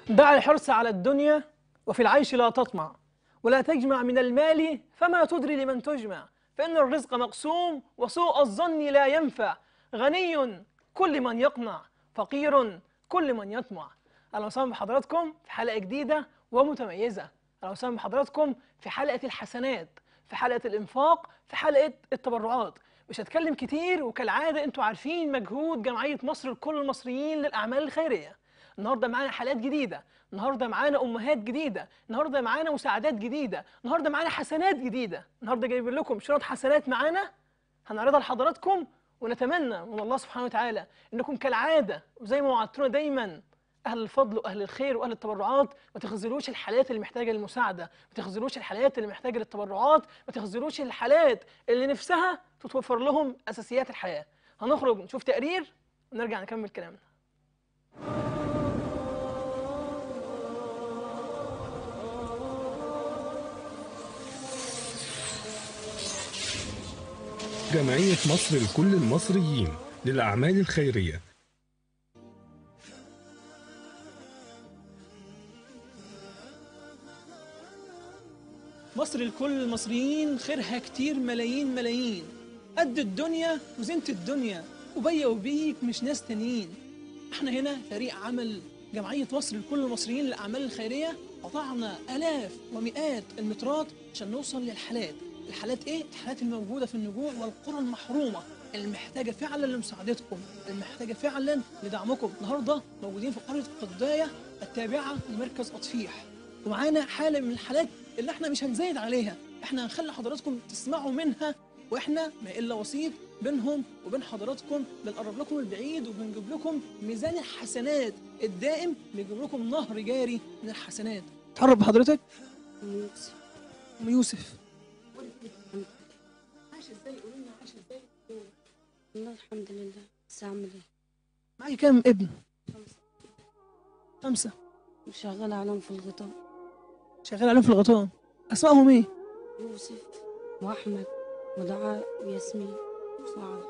دع الحرص على الدنيا وفي العيش لا تطمع ولا تجمع من المال فما تدري لمن تجمع فإن الرزق مقسوم وسوء الظن لا ينفع غني كل من يقنع فقير كل من يطمع أهلا وسهلا بحضراتكم في حلقة جديدة ومتميزة أهلا وسهلا بحضراتكم في حلقة الحسنات في حلقة الإنفاق في حلقة التبرعات مش هتكلم كتير وكالعادة انتوا عارفين مجهود جمعية مصر لكل المصريين للأعمال الخيرية النهارده معانا حالات جديدة النهارده معانا أمهات جديدة النهارده معانا مساعدات جديدة النهارده معانا حسنات جديدة النهارده جايبين لكم شنط حسنات معانا هنعرضها لحضراتكم ونتمنى من الله سبحانه وتعالى انكم كالعاده وزي ما وعدتونا دايما اهل الفضل واهل الخير واهل التبرعات ما تخذلوش الحالات اللي محتاجه للمساعده ما تخذلوش الحالات اللي محتاجه للتبرعات ما تخذلوش الحالات اللي نفسها تتوفر لهم اساسيات الحياه هنخرج نشوف تقرير ونرجع نكمل كلامنا جمعية مصر لكل المصريين للأعمال الخيرية مصر لكل المصريين خيرها كتير ملايين ملايين قد الدنيا وزينة الدنيا وبيا وبيك مش ناس تانيين احنا هنا فريق عمل جمعية مصر لكل المصريين للأعمال الخيرية قطعنا آلاف ومئات المترات عشان نوصل للحالات الحالات ايه؟ الحالات الموجودة في النجوع والقرى المحرومة المحتاجة فعلا لمساعدتكم المحتاجة فعلا لدعمكم النهاردة موجودين في قرية قضاية التابعة لمركز أطفيح ومعانا حالة من الحالات اللي احنا مش هنزايد عليها احنا هنخلي حضراتكم تسمعوا منها واحنا ما الا وسيط بينهم وبين حضراتكم بنقرب لكم البعيد وبنجيب لكم ميزان الحسنات الدائم بنجيب لكم نهر جاري من الحسنات تعرف بحضرتك يوسف ام يوسف والله الحمد لله بس اعمل ايه معاكي كام ابن خمسة شغالة عليهم في الغطاء شغال عليهم في الغطاء اسمائهم ايه يوسف واحمد ودعاء وياسمين وعبد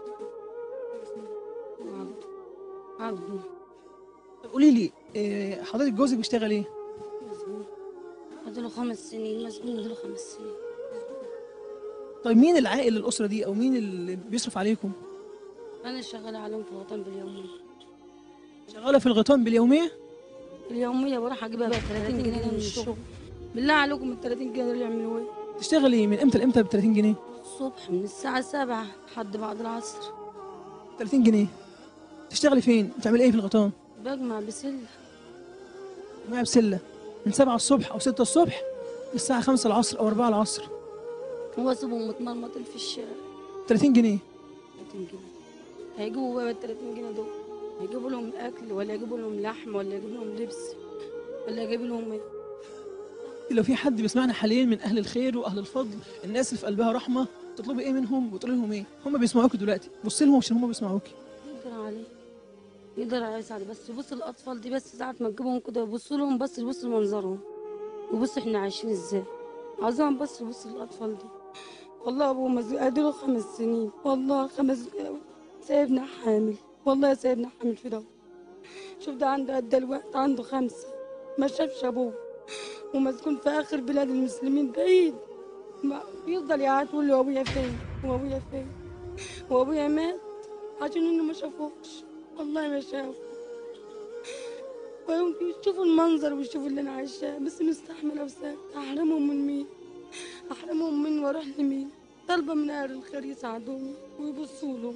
وعبد عبد قولي لي إيه، حضرتك جوزك بيشتغل ايه مسجون فاضله خمس سنين مسجون فاضله خمس سنين طيب مين العائل للاسره دي او مين اللي بيصرف عليكم انا شغالة عليهم في الوطن باليومية شغاله في الغيطان باليوميه اليومية بروح اجيبها ب 30 جنيه من الشغل بالله عليكم ال 30 جنيه دول يعملوا ايه؟ تشتغلي من امتى لامتى ب 30 جنيه الصبح من الساعة 7 لحد بعد العصر 30 جنيه تشتغلي فين بتعملي ايه في الغيطان بجمع بسلة معايا بسله من 7 الصبح او 6 الصبح للساعه 5 العصر او 4 العصر واسيبهم متمرمطين في الشارع 30 جنيه 30 جنيه هيجيبوا بقى ال 30 جنيه دول هيجيبوا لهم اكل ولا يجيبوا لهم لحم ولا يجيبوا لهم لبس ولا يجيبوا لهم ايه لو في حد بيسمعنا حاليا من اهل الخير واهل الفضل الناس اللي في قلبها رحمه تطلبي ايه منهم وتقولي لهم ايه هم بيسمعوكي دلوقتي بصي لهم عشان هم بيسمعوكي يقدر عليه يقدر على يساعد بس يبص الاطفال دي بس ساعه ما تجيبهم كده يبص لهم بس يبص لمنظرهم وبص احنا عايشين ازاي عاوزهم بس يبص للاطفال دي والله ابوه مز- اديله خمس سنين والله خمس سايبنا حامل والله سايبنا حامل في ده شوف ده عنده قد الوقت عنده خمسة ما شافش ابوه ومسكون في اخر بلاد المسلمين بعيد ما يفضل يقعد يقول له ابويا فين وابويا فين وابويا مات عشان انه ما شافوش والله ما شافوا ويمكن يشوفوا المنظر ويشوفوا اللي انا عايشاه بس مستحمله وساكت احرمهم من مين احرمهم من واروح لمين طالبه من اهل الخير يساعدوني ويبصوا له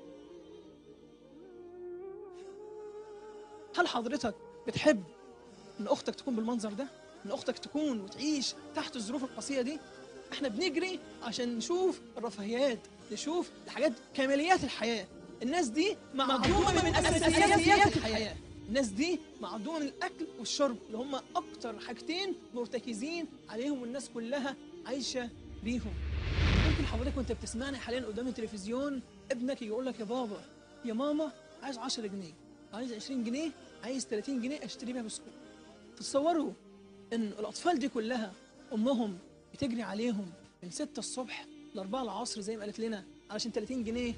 هل حضرتك بتحب ان اختك تكون بالمنظر ده ان اختك تكون وتعيش تحت الظروف القاسيه دي احنا بنجري عشان نشوف الرفاهيات نشوف الحاجات كماليات الحياه الناس دي معدومه من اساسيات الحياه الناس دي معدومه من الاكل والشرب اللي هم اكتر حاجتين مرتكزين عليهم والناس كلها عايشه بيهم ممكن حضرتك وانت بتسمعني حاليا قدام التلفزيون ابنك يقول لك يا بابا يا ماما عايز 10 جنيه عايز 20 جنيه عايز 30 جنيه اشتري بيها بسكوت تتصوروا ان الاطفال دي كلها امهم بتجري عليهم من 6 الصبح ل 4 العصر زي ما قالت لنا علشان 30 جنيه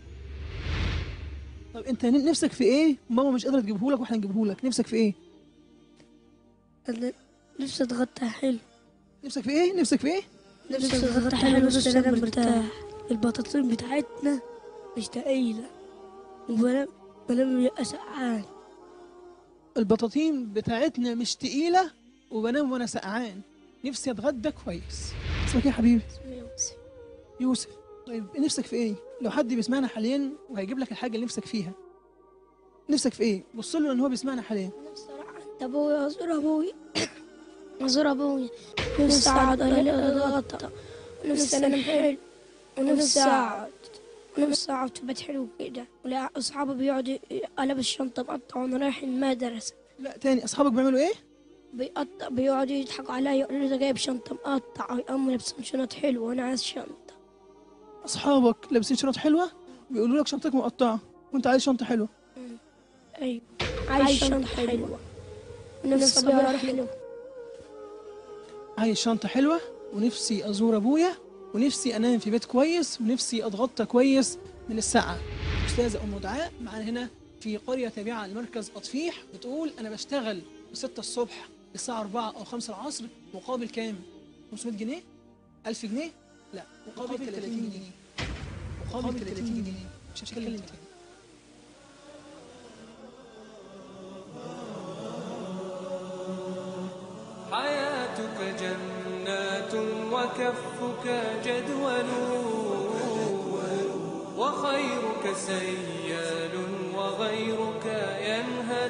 طب انت ن- نفسك في ايه ماما مش قادره تجيبه لك واحنا نجيبه لك نفسك في ايه أنا نفسي اتغطى حلو نفسك في ايه نفسك في ايه نفسي اتغطى حلو نفسي انام مرتاح البطاطين بتاعتنا مش تقيلة وبنام بنام يبقى سقعان البطاطين بتاعتنا مش تقيله وبنام وانا سقعان نفسي اتغدى كويس اسمك ايه يا حبيبي يوسف طيب نفسك في ايه لو حد بيسمعنا حاليا وهيجيب لك الحاجه اللي نفسك فيها نفسك في ايه بص له ان هو بيسمعنا حاليا نفسي اروح عند ابويا وازور ابويا ازور ابويا نفسي اقعد اتغطى ونفسي انام حلو ونفسي اقعد ونفسي اقعد في بيت حلو كده ولا اصحابي بيقعدوا البس الشنطه مقطع وانا رايح المدرسه لا تاني اصحابك بيعملوا ايه بيقطع بيقعدوا يضحكوا عليا يقولوا لي ده جايب شنطه مقطع ويقوموا لابسين شنط حلوه وانا عايز شنطه اصحابك لابسين شنط حلوه بيقولوا لك شنطتك مقطعه وانت عايز شنطه حلوه ايوه عايز شنطه حلوه ونفسي ابيها اروح له عايز شنطه حلوه ونفسي ازور ابويا ونفسي انام في بيت كويس ونفسي اتغطى كويس من الساعه استاذه ام دعاء معانا هنا في قريه تابعه لمركز اطفيح بتقول انا بشتغل من 6 الصبح للساعه 4 او 5 العصر مقابل كام 500 جنيه 1000 جنيه لا مقابل 30 جنيه مقابل 30 جنيه مش هتكلم تاني حياتك جنات وكفك جدول وخيرك سيال وغيرك ينهل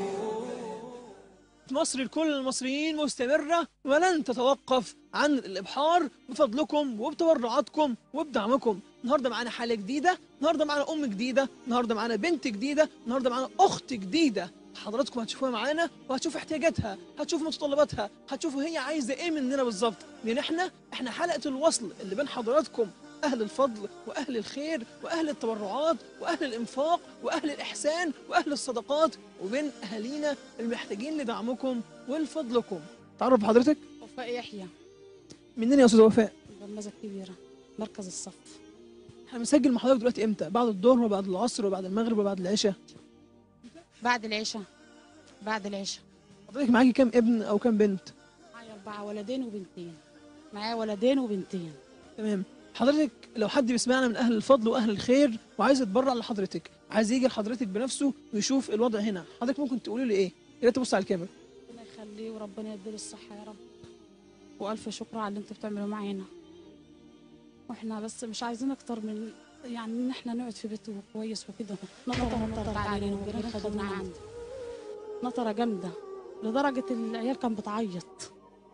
مصر لكل المصريين مستمرة ولن تتوقف عن الإبحار بفضلكم وبتبرعاتكم وبدعمكم النهاردة معانا حالة جديدة النهاردة معانا أم جديدة النهاردة معانا بنت جديدة النهاردة معانا أخت جديدة حضراتكم هتشوفوها معانا وهتشوفوا احتياجاتها هتشوفوا متطلباتها هتشوفوا هي عايزة ايه مننا بالظبط لان احنا احنا حلقة الوصل اللي بين حضراتكم أهل الفضل وأهل الخير وأهل التبرعات وأهل الإنفاق وأهل الإحسان وأهل الصدقات وبين أهالينا المحتاجين لدعمكم ولفضلكم تعرف حضرتك وفاء يحيى منين يا أستاذ وفاء غمازة كبيرة مركز الصف احنا بنسجل مع حضرتك دلوقتي امتى بعد الظهر وبعد العصر وبعد المغرب وبعد العشاء بعد العشاء بعد العشاء حضرتك معاكي كام ابن أو كام بنت معايا أربعة ولدين وبنتين معايا ولدين وبنتين تمام حضرتك لو حد بيسمعنا من اهل الفضل واهل الخير وعايز يتبرع لحضرتك عايز يجي لحضرتك بنفسه ويشوف الوضع هنا حضرتك ممكن تقولي لي ايه يا ريت تبص على الكاميرا ربنا يخليه وربنا يديله الصحة يا رب وألف شكر على اللي انتوا بتعملوه معانا واحنا بس مش عايزين أكتر من يعني إن احنا نقعد في بيته كويس وكده نطرة نطرة علينا والجيران خدونا عنده نطرة جامدة لدرجة العيال كان بتعيط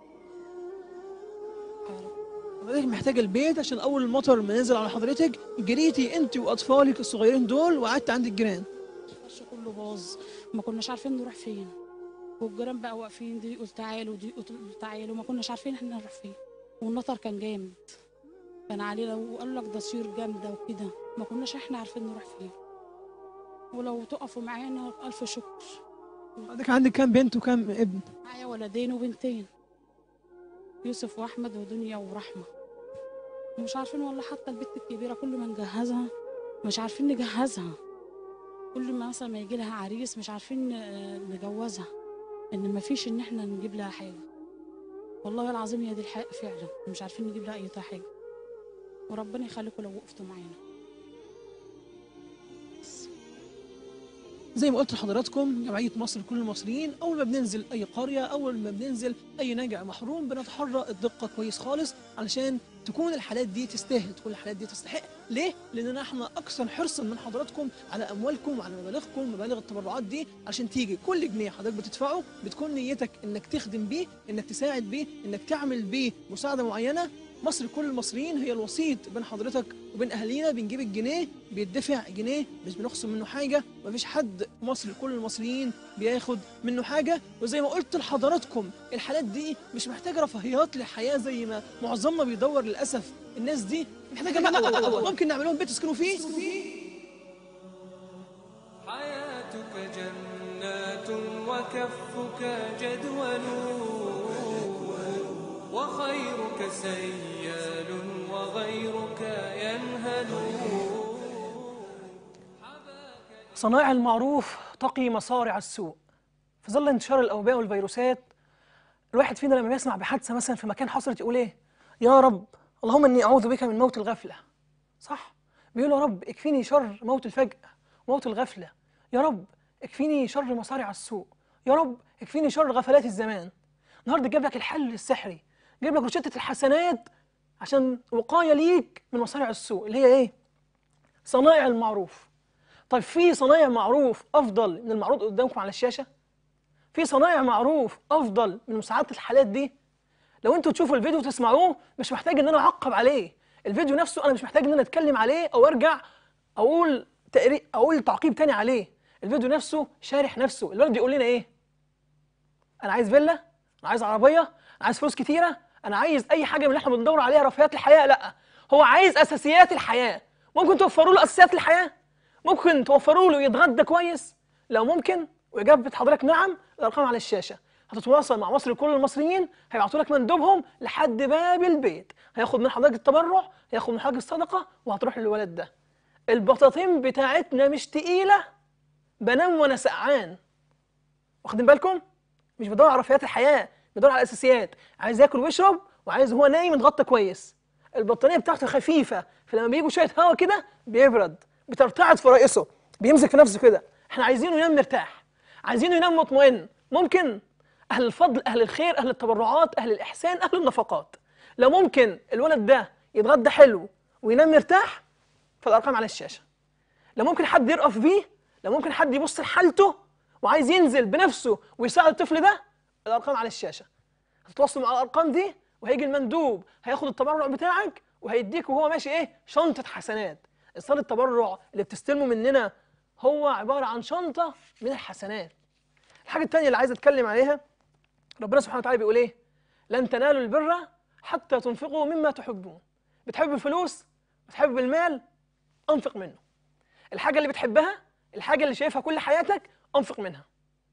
يا رب. حضرتك محتاجه البيت عشان اول المطر ما نزل على حضرتك جريتي انت واطفالك الصغيرين دول وقعدت عند الجيران الفرش كله باظ ما كناش عارفين نروح فين والجيران بقى واقفين دي يقول تعالوا دي يقول تعالوا ما كناش عارفين احنا نروح فين والمطر كان جامد كان علينا وقالوا لك ده سيول جامده وكده ما كناش احنا عارفين نروح فين ولو تقفوا معانا الف شكر حضرتك عندك كام بنت وكام ابن معايا ولدين وبنتين يوسف واحمد ودنيا ورحمه ومش عارفين والله حتى البت الكبيره كل ما نجهزها مش عارفين نجهزها كل ما مثلا ما يجي لها عريس مش عارفين ن- نجوزها ان ما فيش ان احنا نجيب لها حاجه والله العظيم هي دي الحق فعلا مش عارفين نجيب لها اي حاجه وربنا يخليكم لو وقفتوا معانا زي ما قلت لحضراتكم جمعيه مصر لكل المصريين اول ما بننزل اي قريه اول ما بننزل اي ناجع محروم بنتحرى الدقه كويس خالص علشان تكون الحالات دي تستاهل تكون الحالات دي تستحق ليه لاننا احنا اكثر حرصا من حضراتكم على اموالكم وعلى مبالغكم مبالغ التبرعات دي عشان تيجي كل جنيه حضرتك بتدفعه بتكون نيتك انك تخدم بيه انك تساعد بيه انك تعمل بيه مساعده معينه مصر كل المصريين هي الوسيط بين حضرتك وبين اهالينا بنجيب الجنيه بيدفع جنيه مش بنخصم منه حاجه مفيش حد في مصر كل المصريين بياخد منه حاجه وزي ما قلت لحضراتكم الحالات دي مش محتاجه رفاهيات للحياه زي ما معظمنا بيدور للاسف الناس دي محتاجه مأوى ممكن نعمل لهم بيت يسكنوا فيه حياتك جنات وكفك جدول وخيرك سيال وغيرك ينهل صنائع المعروف تقي مصارع السوء في ظل انتشار الأوباء والفيروسات الواحد فينا لما بيسمع بحادثه مثلا في مكان حصلت يقول ايه يا رب اللهم اني اعوذ بك من موت الغفله صح بيقول يا رب اكفيني شر موت الفجأة موت الغفلة يا رب اكفيني شر مصارع السوء يا رب اكفيني شر غفلات الزمان النهارده جاب لك الحل السحري جايب لك روشتة الحسنات عشان وقاية ليك من مصارع السوء اللي هي ايه صنائع المعروف طيب في صنايع معروف افضل من المعروض قدامكم على الشاشة في صنايع معروف افضل من مساعدة الحالات دي لو انتوا تشوفوا الفيديو وتسمعوه مش محتاج ان انا اعقب عليه الفيديو نفسه انا مش محتاج ان انا اتكلم عليه او ارجع اقول تقري اقول تعقيب تاني عليه الفيديو نفسه شارح نفسه الولد بيقول لنا ايه انا عايز فيلا انا عايز عربيه انا عايز فلوس كتيره انا عايز اي حاجه من اللي احنا بندور عليها رفاهيات الحياه لا هو عايز اساسيات الحياه ممكن توفروا له اساسيات الحياه ممكن توفروا له يتغدى كويس لو ممكن واجابه حضرتك نعم الارقام على الشاشه هتتواصل مع مصر كل المصريين هيبعتوا لك مندوبهم لحد باب البيت هياخد من حضرتك التبرع هياخد من حضرتك الصدقه وهتروح للولد ده البطاطين بتاعتنا مش تقيله بنام وانا سقعان واخدين بالكم مش بدور على رفاهيات الحياه بدور على الاساسيات عايز ياكل ويشرب وعايز هو نايم يتغطى كويس البطانيه بتاعته خفيفه فلما بيجوا شويه هوا كده بيبرد بترتعد في رئيسه بيمسك في نفسه كده احنا عايزينه ينام مرتاح عايزينه ينام مطمئن ممكن اهل الفضل اهل الخير اهل التبرعات اهل الاحسان اهل النفقات لو ممكن الولد ده يتغدى حلو وينام مرتاح فالارقام على الشاشه لو ممكن حد يرأف بيه لو ممكن حد يبص لحالته وعايز ينزل بنفسه ويساعد الطفل ده الارقام على الشاشه هتتواصلوا مع الارقام دي وهيجي المندوب هياخد التبرع بتاعك وهيديك وهو ماشي ايه شنطه حسنات اصدار التبرع اللي بتستلمه مننا هو عباره عن شنطه من الحسنات الحاجه الثانيه اللي عايز اتكلم عليها ربنا سبحانه وتعالى بيقول ايه لن تنالوا البر حتى تنفقوا مما تحبون بتحب الفلوس بتحب المال انفق منه الحاجه اللي بتحبها الحاجه اللي شايفها كل حياتك انفق منها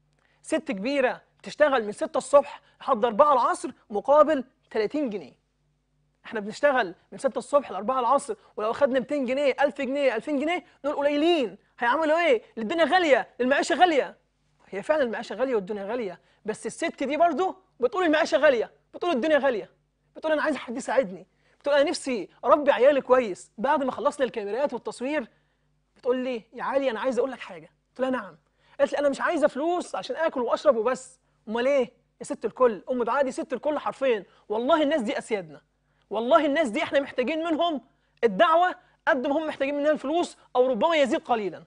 ست كبيره بتشتغل من 6 الصبح لحد 4 العصر مقابل 30 جنيه احنا بنشتغل من 6 الصبح ل 4 العصر ولو اخدنا 200 جنيه 1000 جنيه 2000 جنيه نقول قليلين هيعملوا ايه الدنيا غاليه المعيشه غاليه هي فعلا المعيشه غاليه والدنيا غاليه بس الست دي برضو بتقول المعيشه غاليه بتقول الدنيا غاليه بتقول انا عايز حد يساعدني بتقول انا نفسي اربي عيالي كويس بعد ما خلصنا الكاميرات والتصوير بتقول لي يا علي انا عايز اقول لك حاجه قلت لها نعم قالت لي انا مش عايزه فلوس عشان اكل واشرب وبس امال ايه يا ست الكل ام دعاء دي ست الكل حرفيا والله الناس دي اسيادنا والله الناس دي احنا محتاجين منهم الدعوه قد ما هم محتاجين مننا الفلوس او ربما يزيد قليلا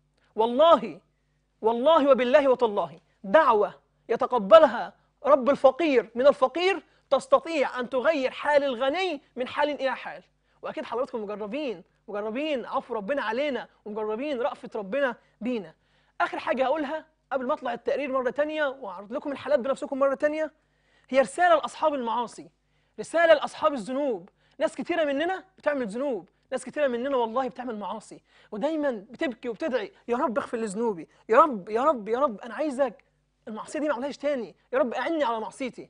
والله والله وبالله وتالله دعوه يتقبلها رب الفقير من الفقير تستطيع ان تغير حال الغني من حال الى حال واكيد حضراتكم مجربين مجربين عفو ربنا علينا ومجربين رأفة ربنا بينا اخر حاجه هقولها قبل ما اطلع التقرير مره تانية واعرض لكم الحالات بنفسكم مره تانية هي رساله لاصحاب المعاصي رساله لاصحاب الذنوب ناس كتيره مننا بتعمل ذنوب ناس كتيره مننا والله بتعمل معاصي ودايما بتبكي وبتدعي يا رب اغفر لذنوبي يا رب يا رب يا رب انا عايزك المعصيه دي ما اعملهاش تاني يا رب اعني على معصيتي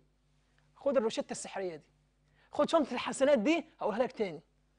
خد الروشته السحريه دي خد شنطه الحسنات دي هقولها لك تاني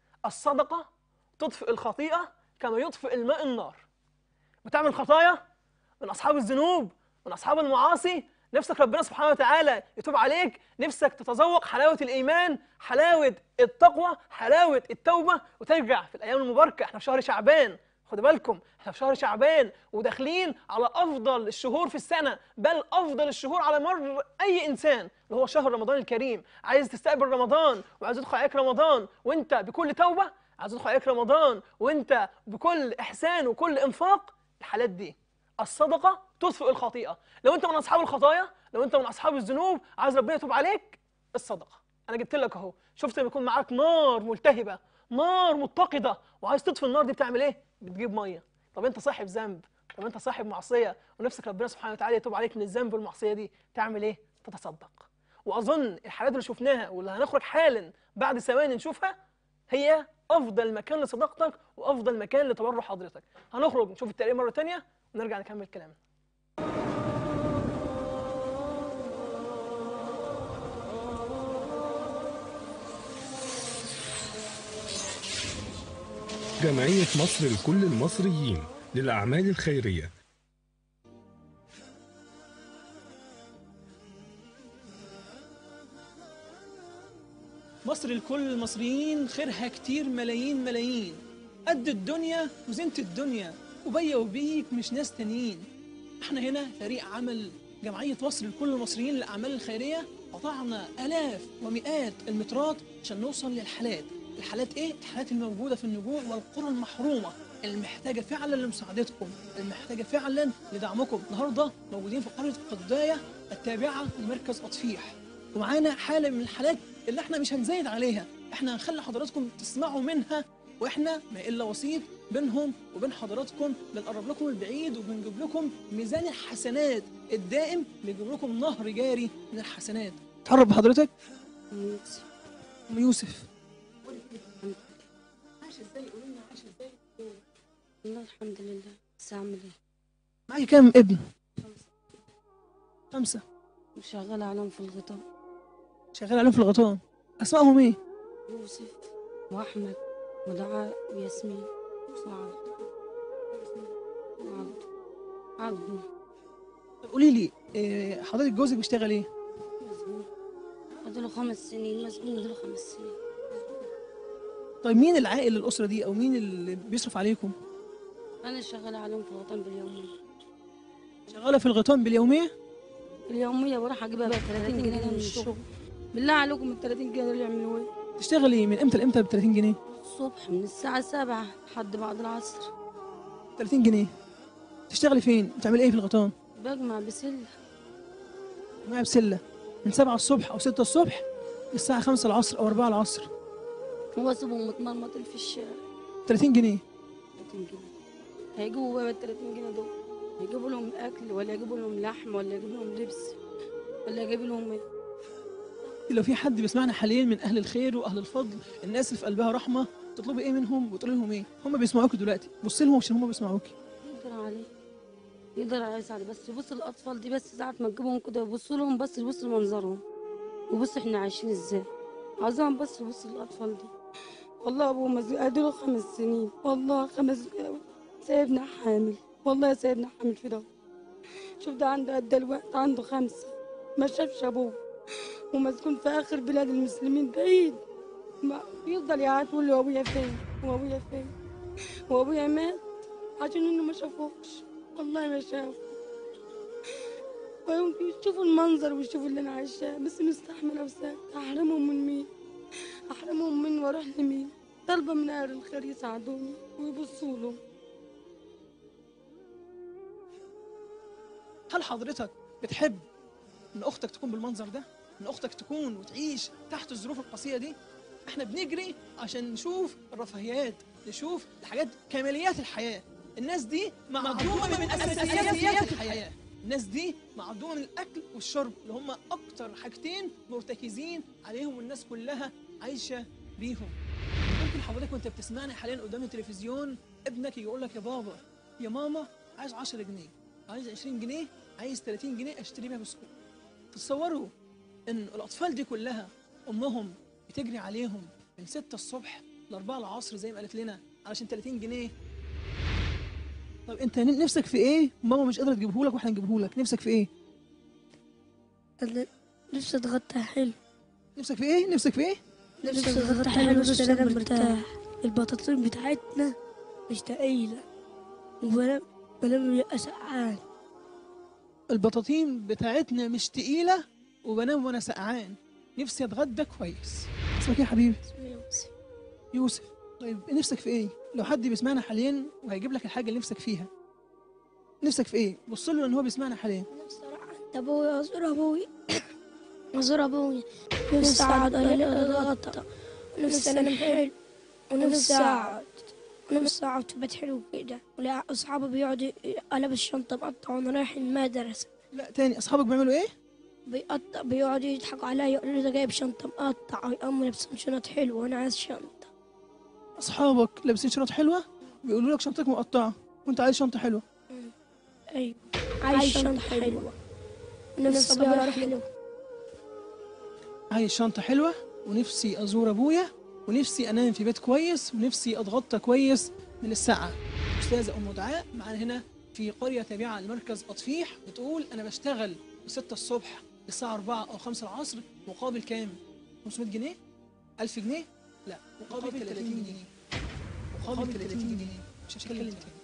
الصدقه تطفئ الخطيئه كما يطفئ الماء النار بتعمل خطايا من اصحاب الذنوب من اصحاب المعاصي نفسك ربنا سبحانه وتعالى يتوب عليك نفسك تتذوق حلاوه الايمان حلاوه التقوى حلاوه التوبه وترجع في الايام المباركه احنا في شهر شعبان خدوا بالكم احنا في شهر شعبان وداخلين على افضل الشهور في السنه بل افضل الشهور على مر اي انسان اللي هو شهر رمضان الكريم عايز تستقبل رمضان وعايز يدخل عليك رمضان وانت بكل توبه عايز يدخل عليك رمضان وانت بكل احسان وكل انفاق الحالات دي الصدقه تطفئ الخطيئه لو انت من اصحاب الخطايا لو انت من اصحاب الذنوب عايز ربنا يتوب عليك الصدقه انا جبت لك اهو شفت لما يكون معاك نار ملتهبه نار متقده وعايز تطفي النار دي بتعمل ايه بتجيب ميه طب انت صاحب ذنب طب انت صاحب معصيه ونفسك ربنا سبحانه وتعالى يتوب عليك من الذنب والمعصيه دي تعمل ايه تتصدق واظن الحالات اللي شفناها واللي هنخرج حالا بعد ثواني نشوفها هي افضل مكان لصداقتك وافضل مكان لتبرع حضرتك هنخرج نشوف التقرير مره تانية ونرجع نكمل كلامنا جمعية مصر لكل المصريين للأعمال الخيرية مصر لكل المصريين خيرها كتير ملايين ملايين قد الدنيا وزينة الدنيا وبيا وبيك مش ناس تانيين احنا هنا فريق عمل جمعية وصل لكل المصريين للأعمال الخيرية قطعنا آلاف ومئات المترات عشان نوصل للحالات الحالات ايه؟ الحالات الموجودة في النجوع والقرى المحرومة المحتاجة فعلا لمساعدتكم المحتاجة فعلا لدعمكم النهاردة موجودين في قرية قداية التابعة لمركز أطفيح ومعانا حالة من الحالات اللي احنا مش هنزايد عليها احنا هنخلي حضراتكم تسمعوا منها واحنا ما الا وسيط بينهم وبين حضراتكم بنقرب لكم البعيد وبنجيب لكم ميزان الحسنات الدائم بيجيب لكم نهر جاري من الحسنات تقرب بحضرتك يوسف ام يوسف والله الحمد لله بس اعمل ايه معاكي كام ابن خمسة وشغالة عليهم في الغطاء شغال عليهم في الغطاء اسمائهم ايه يوسف واحمد ودعاء وياسمين وعبد وعبد عبد طب قولي لي إيه، حضرتك جوزك بيشتغل ايه مسجون فضلوا خمس سنين مسجون فضلوا خمس سنين طيب مين العائل للاسره دي او مين اللي بيصرف عليكم انا شغالة عليهم في الغطاء باليومية شغاله في الغيطان باليوميه اليومية بروح اجيبها ب 30 جنيه من الشغل بالله عليكم ال 30 جنيه دول يعملوا ايه؟ تشتغلي من امتى لامتى ب 30 جنيه الصبح من الساعة 7 لحد بعد العصر 30 جنيه تشتغلي فين بتعملي ايه في الغيطان بجمع بسلة معايا بسله من 7 الصبح او 6 الصبح للساعه 5 العصر او 4 العصر واسيبهم متمرمطين في الشارع 30 جنيه 30 جنيه هيجيبوا بقى ال 30 جنيه دول هيجيبوا لهم اكل ولا يجيبوا لهم لحم ولا يجيبوا لهم لبس ولا يجيبوا لهم ايه لو في حد بيسمعنا حاليا من اهل الخير واهل الفضل الناس اللي في قلبها رحمه تطلبي ايه منهم وتقولي لهم ايه هم بيسمعوكي دلوقتي بصي لهم عشان هم بيسمعوكي يقدر عليه يقدر عليه ساعة بس يبص الأطفال دي بس ساعة ما تجيبهم كده يبص لهم بس يبص لمنظرهم وبص احنا عايشين ازاي عاوزهم بس يبص للأطفال دي والله أبوه مزق أديله خمس سنين والله خمس سايبنا حامل والله سايبنا حامل في ده شوف ده عنده قد الوقت عنده خمسة ما شافش أبوه ومسكون في آخر بلاد المسلمين بعيد ما يفضل يقعد يقول له أبويا فين وأبويا فين وأبويا مات عشان إنه ما شافوش والله ما شافوا ويمكن يشوفوا المنظر ويشوفوا اللي أنا عايشاه بس مستحملة وساكتة أحرمهم من مين أحرمهم من وأروح لمين طالبة من أهل الخير يساعدوني ويبصوا له هل حضرتك بتحب ان اختك تكون بالمنظر ده ان اختك تكون وتعيش تحت الظروف القاسيه دي احنا بنجري عشان نشوف الرفاهيات نشوف الحاجات كماليات الحياه الناس دي معدومه من اساسيات الحياه الناس دي معدومه من الاكل والشرب اللي هم اكتر حاجتين مرتكزين عليهم والناس كلها عايشه بيهم ممكن حضرتك وانت بتسمعني حاليا قدام التلفزيون ابنك يقول لك يا بابا يا ماما عايز 10 جنيه عايز 20 جنيه عايز 30 جنيه اشتري بيها بسكوت تتصوروا ان الاطفال دي كلها امهم بتجري عليهم من 6 الصبح ل 4 العصر زي ما قالت لنا علشان 30 جنيه طب انت ن- نفسك في ايه ماما مش قادره تجيبه لك واحنا نجيبه لك نفسك في ايه أنا نفسي اتغطى حلو نفسك في ايه نفسك في ايه نفسي اتغطى حلو بس انا مرتاح البطاطين بتاعتنا مش تقيلة وبنام بنام بيبقى سقعان البطاطين بتاعتنا مش تقيله وبنام وانا سقعان نفسي اتغدى كويس اسمك ايه يا حبيبي يوسف طيب نفسك في ايه لو حد بيسمعنا حاليا وهيجيب لك الحاجه اللي نفسك فيها نفسك في ايه بص له ان هو بيسمعنا حاليا نفسي اروح عند ابوي ازور ابوي ازور ابوي نفسي اقعد اتغطى ونفسي انام حلو ونفسي اقعد ونفسي اقعد في بيت حلو كده ولا اصحابي بيقعدوا قلب الشنطه بقطع وانا رايح المدرسه لا تاني اصحابك بيعملوا ايه بيقطع بيقعدوا يضحكوا عليا يقولوا لي ده جايب شنطه مقطع ويقوموا لابسين شنط حلوه وانا عايز شنطه اصحابك لابسين شنط حلوه بيقولوا لك شنطتك مقطعه وانت عايز شنطه حلوه ايوه عايز شنطه حلوه ونفسي ابويا اروح له عايز شنطه حلوه ونفسي ازور ابويا ونفسي انام في بيت كويس ونفسي اتغطى كويس من السقعه استاذه ام دعاء معانا هنا في قريه تابعه لمركز اطفيح بتقول انا بشتغل من 6 الصبح للساعه 4 او 5 العصر مقابل كام 500 جنيه 1000 جنيه لا مقابل 30 جنيه مقابل 30 جنيه مش هتكلم تاني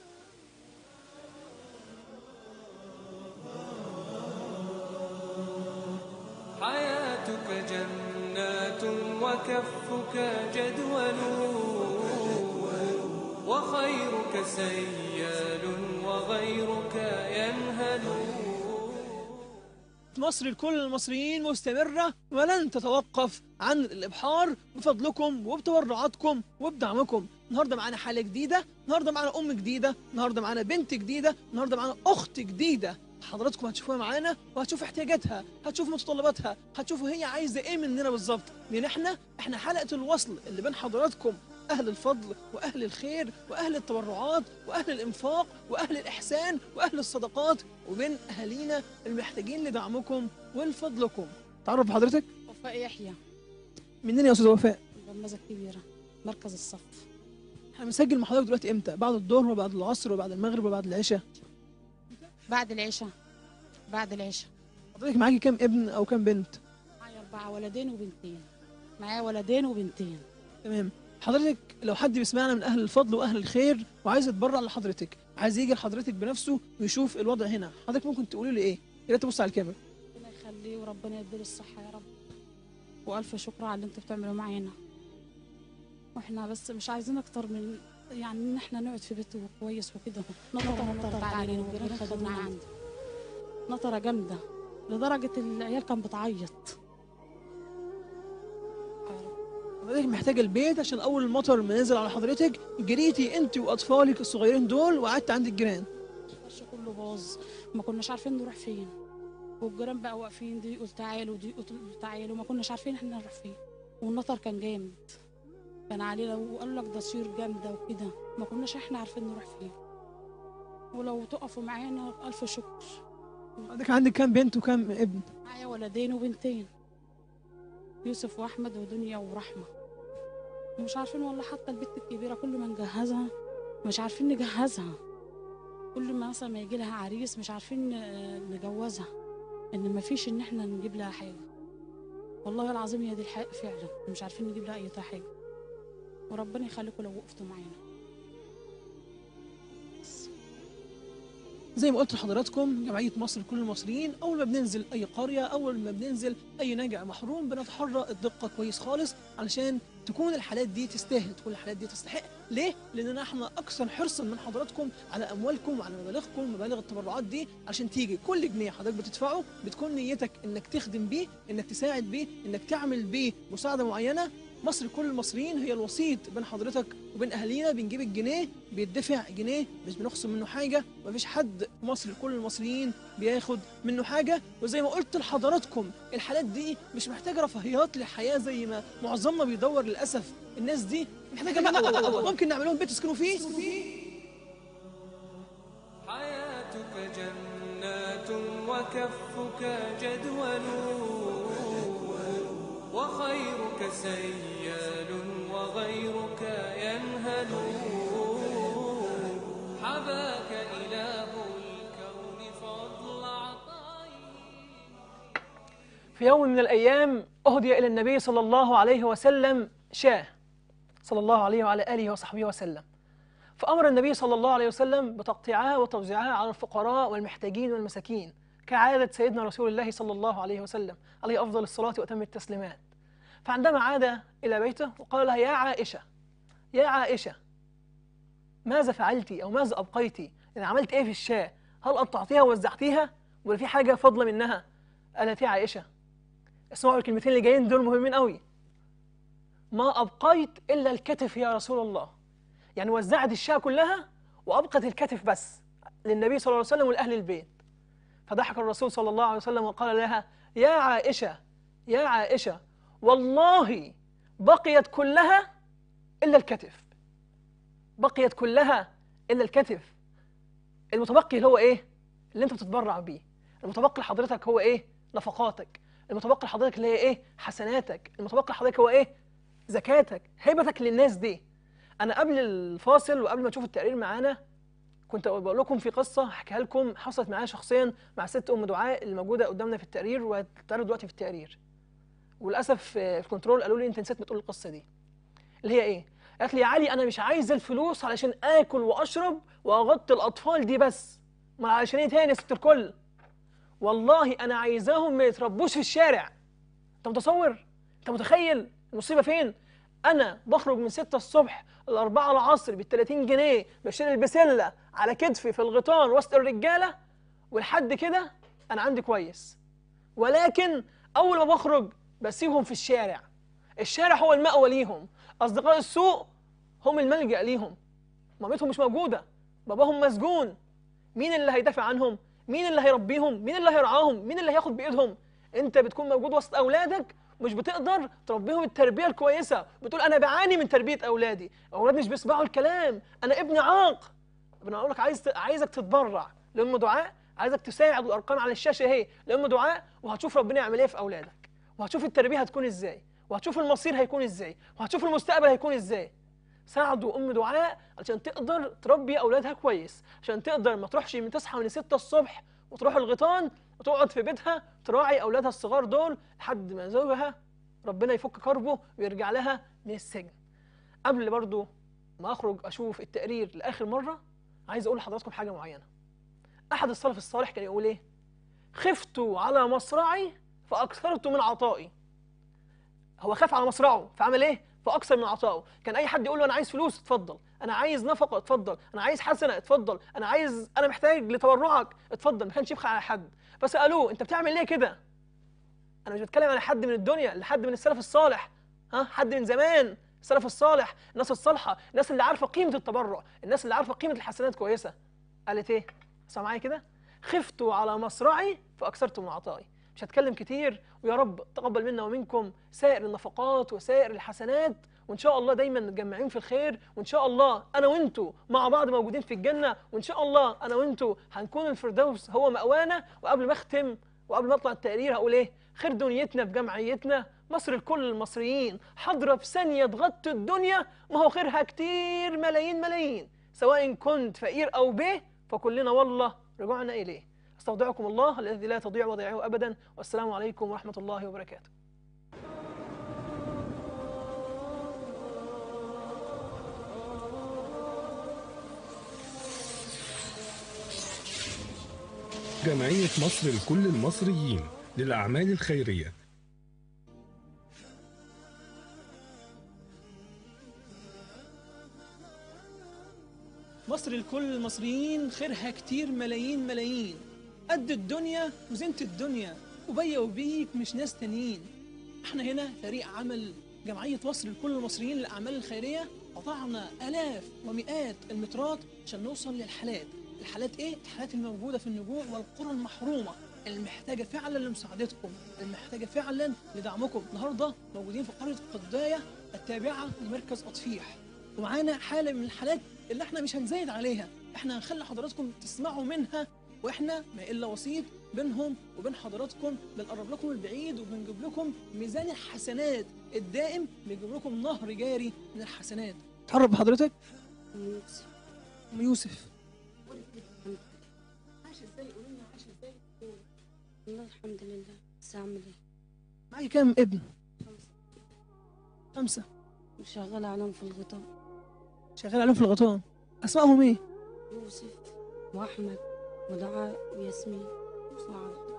حياتك جنات وكفك جدول وخيرك سيال وغيرك ينهل مصر لكل المصريين مستمرة ولن تتوقف عن الإبحار بفضلكم وبتبرعاتكم وبدعمكم النهاردة معانا حالة جديدة النهاردة معانا أم جديدة النهاردة معانا بنت جديدة النهاردة معانا أخت جديدة حضراتكم هتشوفوها معانا وهتشوفوا احتياجاتها هتشوفوا متطلباتها هتشوفوا هي عايزة ايه مننا بالظبط لان احنا احنا حلقة الوصل اللي بين حضراتكم اهل الفضل واهل الخير واهل التبرعات واهل الانفاق واهل الاحسان واهل الصدقات وبين اهالينا المحتاجين لدعمكم ولفضلكم تعرف بحضرتك وفاء يحيى منين يا استاذ وفاء الغمازة الكبيرة مركز الصف احنا بنسجل مع حضرتك دلوقتي امتى بعد الظهر وبعد العصر وبعد المغرب وبعد العشاء بعد العشاء بعد العشاء حضرتك معاكي كام ابن او كام بنت معايا أربعة ولدين وبنتين معايا ولدين وبنتين تمام حضرتك لو حد بيسمعنا من اهل الفضل واهل الخير وعايز يتبرع لحضرتك عايز يجي لحضرتك بنفسه ويشوف الوضع هنا حضرتك ممكن تقولي لي ايه يا ريت تبص على الكاميرا ربنا يخليه وربنا يديله الصحة يا رب وألف شكر على اللي انتوا بتعملوه معانا واحنا بس مش عايزين أكتر من يعني إن احنا نقعد في بيته كويس وكده نطرة نطرة علينا والجيران خدونا عنده نطرة جامدة لدرجة العيال كان بتعيط حضرتك محتاجه البيت عشان اول المطر ما نزل على حضرتك جريتي انت واطفالك الصغيرين دول وقعدت عند الجيران الفرش كله باظ ما كناش عارفين نروح فين والجيران بقى واقفين دي يقول تعالوا دي يقول تعالوا ما كناش عارفين احنا نروح فين والنطر كان جامد كان علينا وقالوا لك ده سير جامده وكده ما كناش احنا عارفين نروح فين ولو تقفوا معانا الف شكر حضرتك عندك كام بنت وكام ابن معايا ولدين وبنتين يوسف واحمد ودنيا ورحمه ومش عارفين والله حتى البت الكبيره كل ما نجهزها مش عارفين نجهزها كل ما مثلا ما يجي لها عريس مش عارفين آه، نجوزها ان ما فيش ان احنا نجيب لها حاجه والله العظيم هي دي الحق فعلا مش عارفين نجيب لها اي حاجه وربنا يخليكم لو وقفتوا معانا زي ما قلت لحضراتكم جمعيه مصر لكل المصريين اول ما بننزل اي قريه اول ما بننزل اي ناجع محروم بنتحرى الدقه كويس خالص علشان تكون الحالات دي تستاهل تكون الحالات دي تستحق ليه لاننا احنا اكثر حرصا من حضراتكم على اموالكم وعلى مبالغكم مبالغ التبرعات دي عشان تيجي كل جنيه حضرتك بتدفعه بتكون نيتك انك تخدم بيه انك تساعد بيه انك تعمل بيه مساعده معينه مصر كل المصريين هي الوسيط بين حضرتك وبين اهالينا بنجيب الجنيه بيدفع جنيه مش بنخصم منه حاجه مفيش حد في مصر كل المصريين بياخد منه حاجه وزي ما قلت لحضراتكم الحالات دي مش محتاجه رفاهيات للحياه زي ما معظمنا بيدور للاسف الناس دي محتاجه مأوى ممكن نعمل لهم بيت يسكنوا فيه حياتك جنات وكفك جدول وخيرك سيال وغيرك ينهل حباك إله الكون فضل عطائه في يوم من الأيام أهدي إلى النبي صلى الله عليه وسلم شاه صلى الله عليه وعلى آله وصحبه وسلم فأمر النبي صلى الله عليه وسلم بتقطيعها وتوزيعها على الفقراء والمحتاجين والمساكين كعادة سيدنا رسول الله صلى الله عليه وسلم عليه أفضل الصلاة وأتم التسليمات فعندما عاد إلى بيته وقال لها يا عائشة يا عائشة ماذا فعلت أو ماذا أبقيت يعني عملت إيه في الشاة هل قطعتيها ووزعتيها ولا في حاجة فضل منها قالت يا عائشة اسمعوا الكلمتين اللي جايين دول مهمين قوي ما أبقيت إلا الكتف يا رسول الله يعني وزعت الشاة كلها وأبقت الكتف بس للنبي صلى الله عليه وسلم ولأهل البيت فضحك الرسول صلى الله عليه وسلم وقال لها يا عائشة يا عائشة والله بقيت كلها إلا الكتف بقيت كلها إلا الكتف المتبقي اللي هو إيه؟ اللي أنت بتتبرع بيه المتبقي لحضرتك هو إيه؟ نفقاتك المتبقي لحضرتك اللي هي إيه؟ حسناتك المتبقي لحضرتك هو إيه؟ زكاتك هبتك للناس دي أنا قبل الفاصل وقبل ما تشوفوا التقرير معانا كنت بقول لكم في قصة هحكيها لكم حصلت معايا شخصيا مع ست أم دعاء اللي موجودة قدامنا في التقرير وهتتعرض دلوقتي في التقرير وللاسف آه، في كنترول قالوا لي انت نسيت ما تقول القصه دي اللي هي ايه قالت لي يا علي انا مش عايزه الفلوس علشان اكل واشرب واغطي الاطفال دي بس ما علشان ايه تاني يا ست الكل والله انا عايزاهم ما يتربوش في الشارع انت متصور انت متخيل المصيبه فين انا بخرج من 6 الصبح ل 4 العصر ب 30 جنيه بشيل البسله على كتفي في الغيطان وسط الرجاله ولحد كده انا عندي كويس ولكن اول ما بخرج بسيبهم في الشارع الشارع هو المأوى ليهم اصدقاء السوء هم الملجأ ليهم مامتهم مش موجوده باباهم مسجون مين اللي هيدافع عنهم مين اللي هيربيهم مين اللي هيرعاهم مين اللي هياخد بايدهم انت بتكون موجود وسط اولادك مش بتقدر تربيهم التربيه الكويسه بتقول انا بعاني من تربيه اولادي اولادي مش بيسمعوا الكلام انا ابني عاق انا اقول لك عايز عايزك تتبرع لام دعاء عايزك تساعد الارقام على الشاشه اهي لام دعاء وهتشوف ربنا يعمل ايه في اولادك وهتشوف التربيه هتكون ازاي وهتشوف المصير هيكون ازاي وهتشوف المستقبل هيكون ازاي ساعدوا ام دعاء عشان تقدر تربي اولادها كويس عشان تقدر ما تروحش من تصحى من 6 الصبح وتروح الغيطان وتقعد في بيتها تراعي اولادها الصغار دول لحد ما زوجها ربنا يفك كربه ويرجع لها من السجن قبل برضو ما اخرج اشوف التقرير لاخر مره عايز اقول لحضراتكم حاجه معينه احد السلف الصالح كان يقول ايه خفت على مصرعي فاكثرت من عطائي هو خاف على مصرعه فعمل ايه فاكثر من عطائه كان اي حد يقول له انا عايز فلوس اتفضل انا عايز نفقه اتفضل انا عايز حسنه اتفضل انا عايز انا محتاج لتبرعك اتفضل ما كانش يبخل على حد فسالوه انت بتعمل ليه كده انا مش بتكلم على حد من الدنيا لحد من السلف الصالح ها حد من زمان السلف الصالح الناس الصالحه الناس اللي عارفه قيمه التبرع الناس اللي عارفه قيمه الحسنات كويسه قالت ايه اسمع معايا كده خفت على مصرعي فاكثرت من عطائي مش هتكلم كتير ويا رب تقبل منا ومنكم سائر النفقات وسائر الحسنات وان شاء الله دايما متجمعين في الخير وان شاء الله انا وانتوا مع بعض موجودين في الجنه وان شاء الله انا وانتوا هنكون الفردوس هو مأوانا وقبل ما اختم وقبل ما اطلع التقرير هقول ايه خير دنيتنا في جمعيتنا مصر لكل المصريين حاضره في ثانيه تغطي الدنيا ما هو خيرها كتير ملايين ملايين سواء كنت فقير او به فكلنا والله رجوعنا اليه استودعكم الله الذي لا تضيع ودائعه ابدا والسلام عليكم ورحمه الله وبركاته جمعية مصر لكل المصريين للأعمال الخيرية مصر لكل المصريين خيرها كتير ملايين ملايين قد الدنيا وزينة الدنيا وبيا وبيك مش ناس تانيين احنا هنا فريق عمل جمعية مصر لكل المصريين للأعمال الخيرية قطعنا آلاف ومئات المترات عشان نوصل للحالات الحالات ايه؟ الحالات الموجودة في النجوع والقرى المحرومة المحتاجة فعلا لمساعدتكم المحتاجة فعلا لدعمكم النهاردة موجودين في قرية قداية التابعة لمركز أطفيح ومعانا حالة من الحالات اللي احنا مش هنزايد عليها احنا هنخلي حضراتكم تسمعوا منها واحنا ما الا وسيط بينهم وبين حضراتكم بنقرب لكم البعيد وبنجيب لكم ميزان الحسنات الدائم بنجيب لكم نهر جاري من الحسنات تقرب بحضرتك يوسف ام يوسف والله الحمد لله بس اعمل ايه معي كام ابن خمسة وشغالة عليهم في الغطاء شغال عليهم في الغطاء اسمائهم ايه يوسف واحمد ودعاء وياسمين وعبد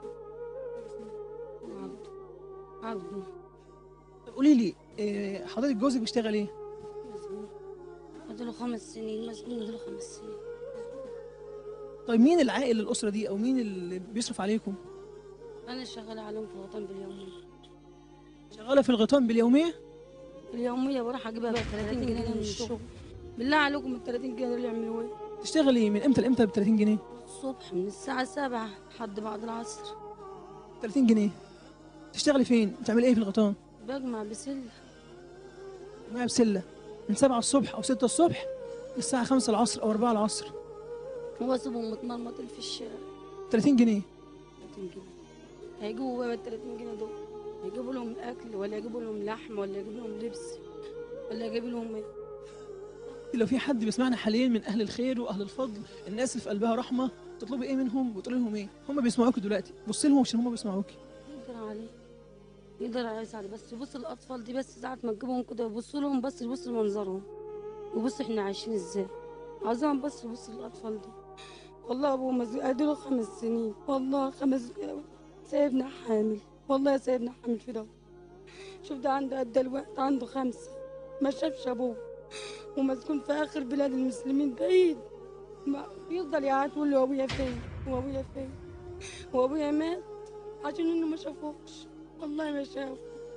وعبد عبده طب قولي لي إيه، حضرتك جوزك بيشتغل ايه مسجون فاضله خمس سنين مسجون فاضله خمس سنين طيب مين العائل للاسره دي او مين اللي بيصرف عليكم انا شغالة عليهم في الغطاء باليومية شغاله في الغيطان باليوميه اليومية بروح اجيبها ب 30 جنيه من الشغل بالله عليكم ال 30 جنيه دول يعملوا ايه؟ تشتغلي من امتى لامتى ب 30 جنيه الصبح من الساعة 7 لحد بعد العصر 30 جنيه تشتغلي فين بتعملي ايه في الغيطان بجمع بسلة معايا بسله من 7 الصبح او 6 الصبح للساعه 5 العصر او 4 العصر واسيبهم متمرمطين في الشارع 30 جنيه 30 جنيه هيجيبوا بقى ال 30 جنيه دول يجيبوا لهم اكل ولا يجيبوا لهم لحم ولا يجيبوا لهم لبس ولا يجيبوا لهم ايه لو في حد بيسمعنا حاليا من اهل الخير واهل الفضل الناس اللي في قلبها رحمه تطلبي ايه منهم وتقولي لهم ايه هم بيسمعوكي دلوقتي بصي لهم عشان هم بيسمعوكي يقدر عليه يقدر يساعد بس يبص الاطفال دي بس ساعة ما تجيبهم كده يبص لهم بس يبص لمنظرهم وبص احنا عايشين ازاي عاوزهم بس يبص للاطفال دي والله ابو مزيد اديله خمس سنين والله خمس سايبنا حامل والله سايبنا حامل في ده شوف ده عنده قد الوقت عنده خمسة ما شافش ابوه ومسكون في اخر بلاد المسلمين بعيد ما يفضل يقعد يقول له ابويا فين وابويا فين وابويا مات عشان انه ما شافوش والله ما شافوا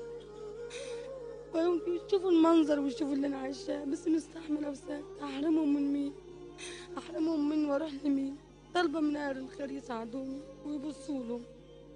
ويمكن يشوفوا المنظر ويشوفوا اللي انا عايشاه بس مستحمله وساكت احرمهم من مين احرمهم من واروح لمين طالبه من اهل الخير يساعدوني ويبصوا له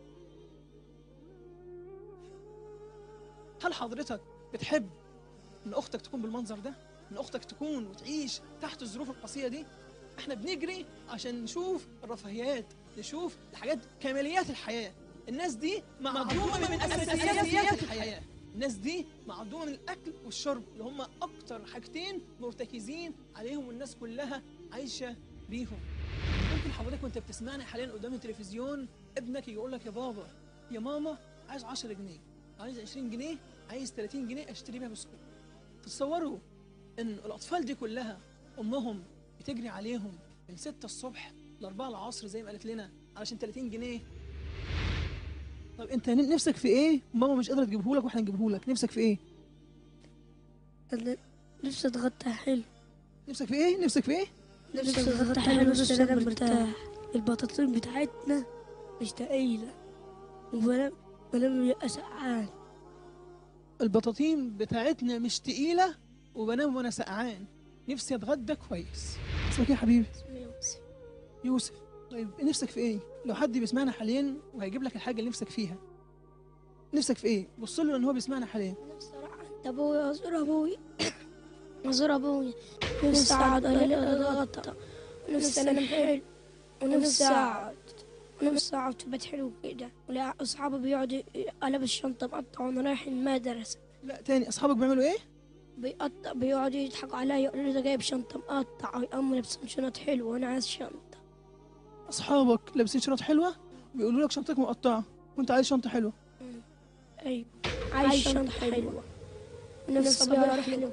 هل حضرتك بتحب ان اختك تكون بالمنظر ده ان اختك تكون وتعيش تحت الظروف القاسيه دي احنا بنجري عشان نشوف الرفاهيات نشوف الحاجات كماليات الحياه الناس دي معدومه من اساسيات الحياه الناس دي معدومه من الاكل والشرب اللي هم اكتر حاجتين مرتكزين عليهم والناس كلها عايشه بيهم ممكن حضرتك وانت بتسمعني حاليا قدام التلفزيون ابنك يقول لك يا بابا يا ماما عايز 10 جنيه عايز 20 جنيه عايز 30 جنيه اشتري بيها بسكوت تتصوروا ان الاطفال دي كلها امهم بتجري عليهم من 6 الصبح ل 4 العصر زي ما قالت لنا علشان 30 جنيه طب انت ن- نفسك في ايه ماما مش قادره تجيبه لك واحنا نجيبه لك نفسك في ايه أنا نفسي اتغطى حلو نفسك في ايه نفسك في ايه نفسي اتغطى حلو بس انا مرتاح البطاطين بتاعتنا مش تقيلة وبنام بنام يبقى سقعان البطاطين بتاعتنا مش تقيله وبنام وانا سقعان نفسي اتغدى كويس اسمك ايه يا حبيبي يوسف طيب نفسك في ايه لو حد بيسمعنا حاليا وهيجيب لك الحاجه اللي نفسك فيها نفسك في ايه بص له ان هو بيسمعنا حاليا نفسي اروح عند ابوي ازور ابوي ازور ابوي نفسي اقعد اتغطى ونفسي انام حلو ونفسي اقعد ونفسي اقعد في بيت حلو كده ولا اصحابي بيقعدوا قلب الشنطه مقطع وانا رايح المدرسه لا تاني اصحابك بيعملوا ايه بيقطع بيقعدوا يضحكوا عليا يقولوا لي ده جايب شنطه مقطع ويقوموا لابسين شنط حلوه وانا عايز شنطه اصحابك لابسين شنط حلوه بيقولوا لك شنطتك مقطعه وانت عايز شنطه حلوه ايوه عايز شنطه حلوه ونفسي ابويا اروح له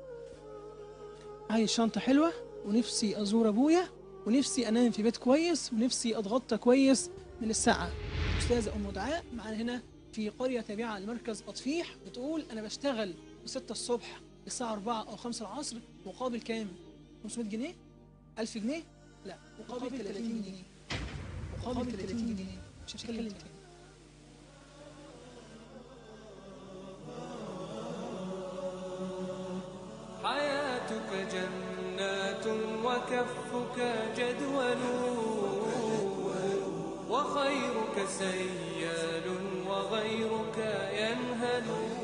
عايز شنطه حلوه ونفسي ازور ابويا ونفسي انام في بيت كويس ونفسي اتغطى كويس من الساعه استاذه ام دعاء معانا هنا في قريه تابعه لمركز اطفيح بتقول انا بشتغل من 6 الصبح للساعه 4 او 5 العصر مقابل كام 500 جنيه 1000 جنيه لا مقابل 30 جنيه مقابل 30 جنيه مش هتكلم تاني حياتك جنات وكفك جدول وخيرك سيال وغيرك ينهل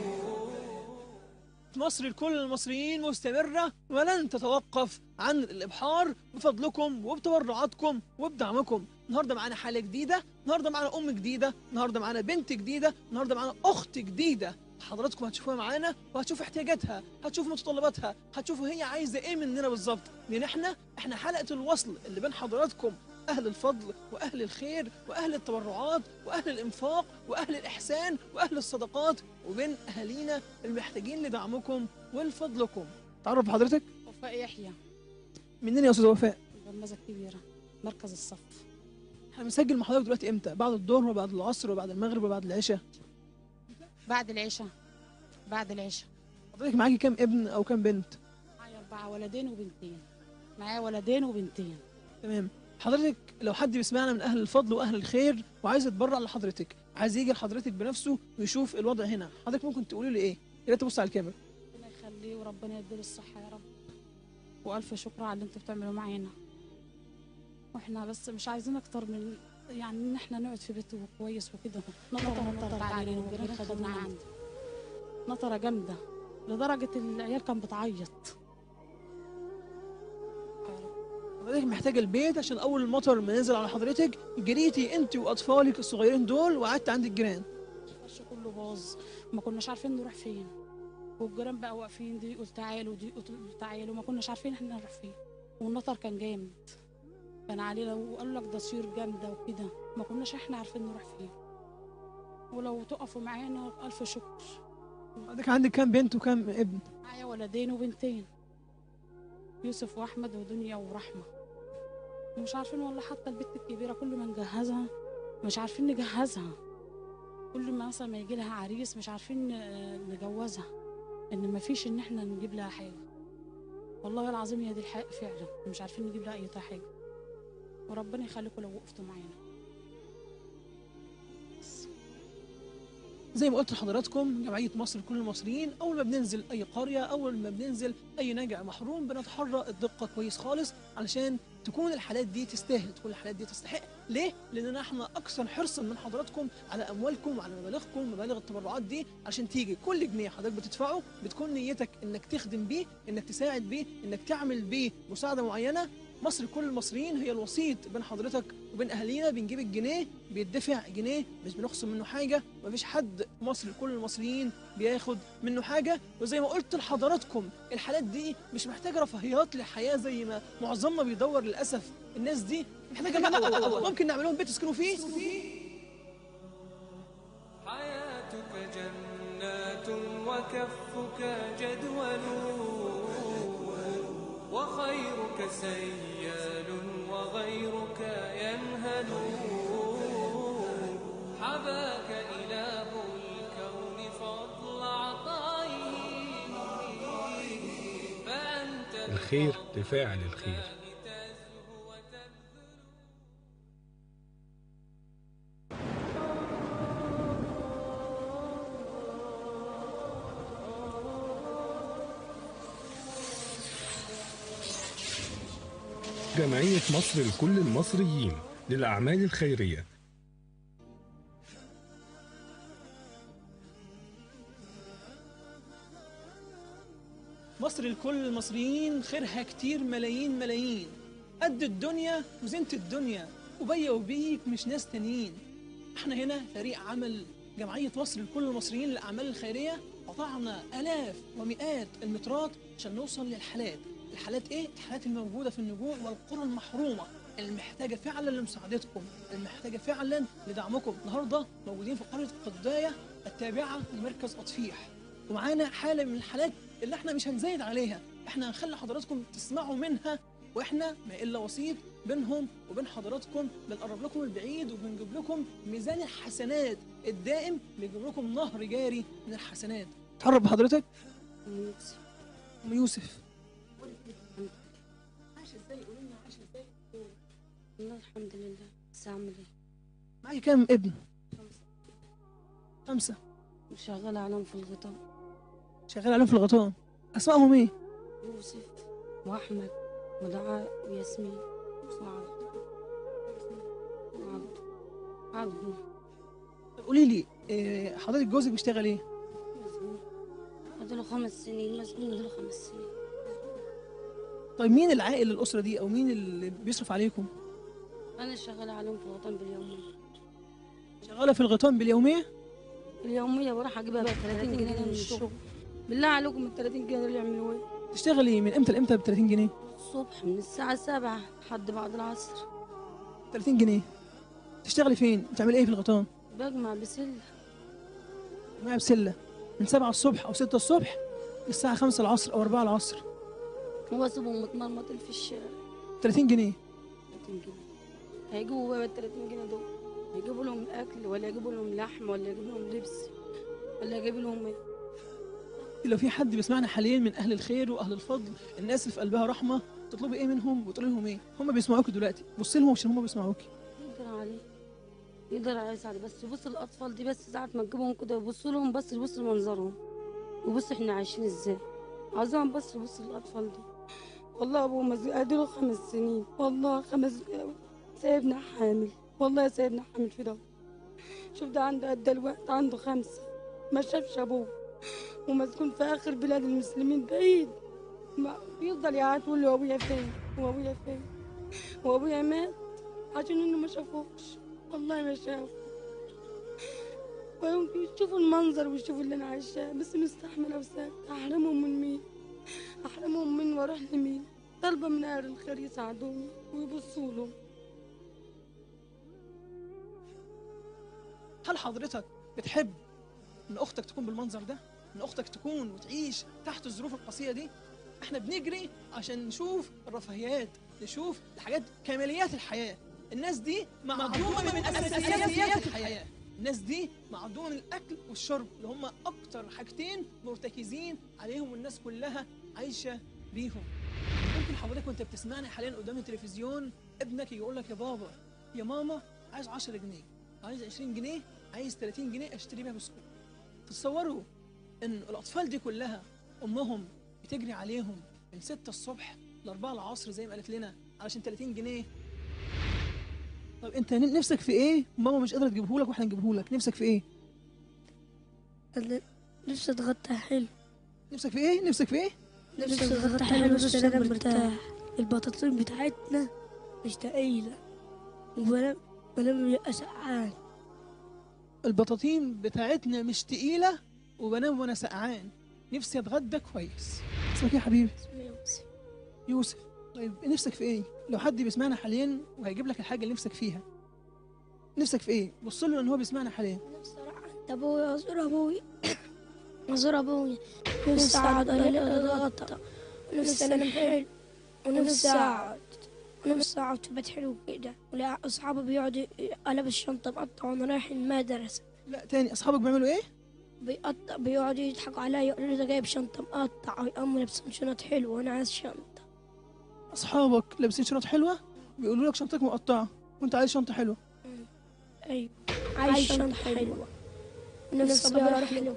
مصر لكل المصريين مستمرة ولن تتوقف عن الإبحار بفضلكم وبتبرعاتكم وبدعمكم النهاردة معانا حالة جديدة النهاردة معانا أم جديدة النهاردة معانا بنت جديدة النهاردة معانا أخت جديدة حضراتكم هتشوفوها معانا وهتشوفوا احتياجاتها هتشوفوا متطلباتها هتشوفوا هي عايزة ايه مننا بالظبط لان احنا احنا حلقة الوصل اللي بين حضراتكم أهل الفضل وأهل الخير وأهل التبرعات وأهل الإنفاق وأهل الإحسان وأهل الصدقات وبين أهالينا المحتاجين لدعمكم ولفضلكم تعرف حضرتك وفاء يحيى منين يا أستاذ وفاء غمازة كبيرة مركز الصف احنا بنسجل مع حضرتك دلوقتي امتى بعد الظهر وبعد العصر وبعد المغرب وبعد العشاء بعد العشاء بعد العشاء حضرتك معاكي كام ابن أو كام بنت معايا أربعة ولدين وبنتين معايا ولدين وبنتين تمام حضرتك لو حد بيسمعنا من اهل الفضل واهل الخير وعايز يتبرع لحضرتك عايز يجي لحضرتك بنفسه ويشوف الوضع هنا حضرتك ممكن تقولي له ايه يا ريت تبص على الكاميرا ربنا يخليه وربنا يديله الصحة يا رب وألف شكر على اللي انتوا بتعملوه معانا واحنا بس مش عايزين أكتر من يعني إن احنا نقعد في بيته كويس وكده نطرة نطرة علينا والجيران خدونا عنده نطرة جامدة لدرجة العيال كان بتعيط حضرتك محتاجه البيت عشان اول المطر ما نزل على حضرتك جريتي انت واطفالك الصغيرين دول وقعدت عند الجيران الفرش كله باظ ما كناش عارفين نروح فين والجيران بقى واقفين دي يقول تعالوا دي يقول تعالوا ما كناش عارفين احنا نروح فين والنطر كان جامد كان علينا وقالوا لك ده طيور جامده وكده ما كناش احنا عارفين نروح فين ولو تقفوا معانا الف شكر حضرتك عندك كام بنت وكام ابن معايا ولدين وبنتين يوسف واحمد ودنيا ورحمه ومش عارفين والله حتى البت الكبيره كل ما نجهزها مش عارفين نجهزها كل ما مثلا ما يجي لها عريس مش عارفين آه، نجوزها ان ما فيش ان احنا نجيب لها حاجه والله العظيم هي دي الحق فعلا مش عارفين نجيب لها اي حاجه وربنا يخليكم لو وقفتوا معانا زي ما قلت لحضراتكم جمعية مصر لكل المصريين أول ما بننزل أي قرية أول ما بننزل أي ناجع محروم بنتحرى الدقة كويس خالص علشان تكون الحالات دي تستاهل تكون الحالات دي تستحق ليه؟ لأننا احنا أكثر حرصا من حضراتكم على أموالكم وعلى مبالغكم مبالغ التبرعات دي عشان تيجي كل جنيه حضرتك بتدفعه بتكون نيتك إنك تخدم بيه إنك تساعد بيه إنك تعمل بيه مساعدة معينة مصر كل المصريين هي الوسيط بين حضرتك وبين اهالينا بنجيب الجنيه بيدفع جنيه مش بنخصم منه حاجه مفيش حد في مصر كل المصريين بياخد منه حاجه وزي ما قلت لحضراتكم الحالات دي مش محتاجه رفاهيات للحياه زي ما معظمنا بيدور للاسف الناس دي محتاجه مأوى ممكن نعمل لهم بيت يسكنوا فيه حياتك جنات وكفك جدول وخيرك سيال وغيرك ينهل حباك إله الكون فضل عطائه فأنت الخير لفاعل الخير تزهو وتبذل جمعية مصر لكل المصريين للأعمال الخيرية مصر لكل المصريين خيرها كتير ملايين ملايين قد الدنيا وزينة الدنيا وبيا وبيك مش ناس تانيين احنا هنا فريق عمل جمعية مصر لكل المصريين للأعمال الخيرية قطعنا آلاف ومئات المترات عشان نوصل للحالات الحالات ايه؟ الحالات الموجودة في النجوع والقرى المحرومة المحتاجة فعلا لمساعدتكم المحتاجة فعلا لدعمكم النهاردة موجودين في قرية قداية التابعة لمركز أطفيح ومعانا حالة من الحالات اللي احنا مش هنزايد عليها احنا هنخلي حضراتكم تسمعوا منها واحنا ما الا وسيط بينهم وبين حضراتكم بنقرب لكم البعيد وبنجيب لكم ميزان الحسنات الدائم بنجيب لكم نهر جاري من الحسنات تقرب بحضرتك يوسف ام يوسف والله الحمد لله بس اعمل ايه معاكي كام ابن خمسة شغالة عليهم في الغطاء شغال عليهم في الغطاء اسمائهم ايه يوسف واحمد ودعاء وياسمين وعبد وعبد عبد قولي لي إيه، حضرتك جوزك بيشتغل ايه مسؤول فاضله خمس سنين مسؤول له خمس سنين طيب مين العائل للاسره دي او مين اللي بيصرف عليكم انا شغالة عليهم في الغطاء باليومية شغاله في الغيطان باليوميه اليومية بروح اجيبها ب 30 جنيه من الشغل بالله عليكم ال 30 جنيه دول يعملوا ايه؟ تشتغلي من امتى لامتى ب 30 جنيه الصبح من الساعة 7 لحد بعد العصر 30 جنيه تشتغلي فين بتعملي ايه في الغيطان بجمع بسلة معايا بسله من 7 الصبح او 6 الصبح للساعه 5 العصر او 4 العصر واسيبهم متمرمطين في الشارع 30 جنيه 30 جنيه هيجيبوا بقى ال 30 جنيه دول هيجيبوا لهم اكل ولا يجيبوا لهم لحم ولا يجيبوا لهم لبس ولا يجيبوا لهم ايه لو في حد بيسمعنا حاليا من اهل الخير واهل الفضل الناس اللي في قلبها رحمه تطلبي ايه منهم وتقولي لهم ايه هم بيسمعوكي دلوقتي بصي لهم عشان هم بيسمعوكي يقدر عليه يقدر على يساعد بس بص الاطفال دي بس ساعة ما تجيبهم كده يبصوا لهم بس يبص لمنظرهم وبص احنا عايشين ازاي عاوزاهم بس يبص للاطفال دي والله ابوه مزق اديله خمس سنين والله خمس سايبنا حامل والله سايبنا حامل في ده شوف ده عنده قد الوقت عنده خمسة ما شافش ابوه ومسكون في اخر بلاد المسلمين بعيد ما بيفضل يقعد يقول له ابويا فين وابويا فين وابويا مات عشان انه ما شافوش والله ما شافوا ويشوفوا المنظر ويشوفوا اللي انا عايشاه بس مستحمله وساكته احرمهم من مين احرمهم من واروح لمين طالبه من اهل الخير يساعدوني ويبصوا لهم هل حضرتك بتحب ان اختك تكون بالمنظر ده ان اختك تكون وتعيش تحت الظروف القاسيه دي احنا بنجري عشان نشوف الرفاهيات نشوف الحاجات كماليات الحياه الناس دي معدومه من اساسيات الحياه الناس دي معدومه من الاكل والشرب اللي هم اكتر حاجتين مرتكزين عليهم والناس كلها عايشه بيهم ممكن حضرتك وانت بتسمعني حاليا قدام التلفزيون ابنك يقول لك يا بابا يا ماما عايز 10 جنيه عايز 20 جنيه عايز 30 جنيه اشتري بيها بسكوت تتصوروا ان الاطفال دي كلها امهم بتجري عليهم من 6 الصبح ل 4 العصر زي ما قالت لنا علشان 30 جنيه طب انت ن- نفسك في ايه ماما مش قادره تجيبه لك واحنا نجيبه لك نفسك في ايه أنا نفسي اتغطى حلو نفسك في ايه نفسك في ايه نفسي اتغطى حلو بس انا مرتاح البطاطين بتاعتنا مش تقيلة وبنام بنام بيبقى سقعان البطاطين بتاعتنا مش تقيله وبنام وانا سقعان نفسي اتغدى كويس اسمك ايه يا حبيبي يوسف طيب نفسك في ايه لو حد بيسمعنا حاليا وهيجيب لك الحاجه اللي نفسك فيها نفسك في ايه بص له ان هو بيسمعنا حاليا نفسي اروح عند ابوي ازور ابوي ازور ابوي نفسي اقعد اتغطى ونفسي انام حلو ونفسي اقعد ونفسي اقعد في بيت حلو كده ولا اصحابي بيقعدوا البس الشنطه مقطع وانا رايح المدرسه لا تاني اصحابك بيعملوا ايه بيقطع بيقعدوا يضحكوا عليا يقولوا لي ده جايب شنطه مقطع ويقوموا لابسين شنط حلوه وانا عايز شنطه اصحابك لابسين شنط حلوه بيقولوا لك شنطتك مقطعه وانت عايز شنطه حلوه ايوه عايز شنطه حلوه ونفسي ابيع اروح له